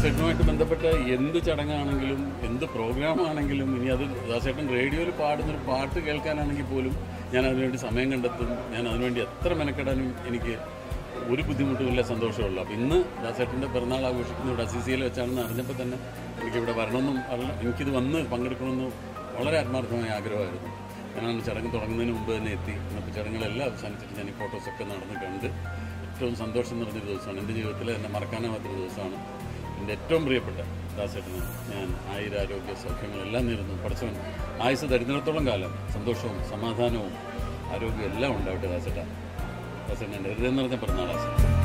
ദാസേട്ടനുമായിട്ട് ബന്ധപ്പെട്ട എന്ത് ചടങ്ങാണെങ്കിലും എന്ത് പ്രോഗ്രാം ആണെങ്കിലും ഇനി അത് ദാസേട്ടൻ റേഡിയോയിൽ പാടുന്നൊരു പാട്ട് കേൾക്കാനാണെങ്കിൽ പോലും ഞാൻ അതിനുവേണ്ടി സമയം കണ്ടെത്തും ഞാൻ അതിനുവേണ്ടി എത്ര മെനക്കെടാനും എനിക്ക് ഒരു ബുദ്ധിമുട്ടുമില്ല സന്തോഷമുള്ളൂ അപ്പോൾ ഇന്ന് ദാസേട്ടൻ്റെ പിറന്നാൾ ആഘോഷിക്കുന്ന ഇവിടെ അസിസിയിൽ വെച്ചാണെന്ന് അറിഞ്ഞപ്പോൾ തന്നെ എനിക്കിവിടെ വരണമെന്നും വരണം- എനിക്കിത് വന്ന് പങ്കെടുക്കണമെന്നും വളരെ ആത്മാർത്ഥമായ ആഗ്രഹമായിരുന്നു ഞാനാണ് ചടങ്ങ് തുടങ്ങുന്നതിന് മുമ്പ് തന്നെ എത്തി ഇന്നത്തെ ചടങ്ങുകളെല്ലാം അവസാനിച്ചിട്ട് ഞാൻ ഈ ഫോട്ടോസൊക്കെ നടന്ന് കണ്ട് ഏറ്റവും സന്തോഷം നിറഞ്ഞൊരു ദിവസമാണ് എൻ്റെ ജീവിതത്തിലെ എന്നെ മറക്കാനാവാത്തൊരു ദിവസമാണ് എൻ്റെ ഏറ്റവും പ്രിയപ്പെട്ട ദാസേട്ടന് ഞാൻ ആയുരാരോഗ്യ സൗഖ്യങ്ങളെല്ലാം നേരുന്നു പഠിച്ചവൻ ആയുസ് തരുന്നിടത്തോളം കാലം സന്തോഷവും സമാധാനവും ആരോഗ്യവും എല്ലാം ഉണ്ടാവട്ടെ ദാസേട്ട ദാസേട്ടൻ എൻ്റെ ഹൃദയം നിറഞ്ഞ പിറന്നാൾ ആശംസ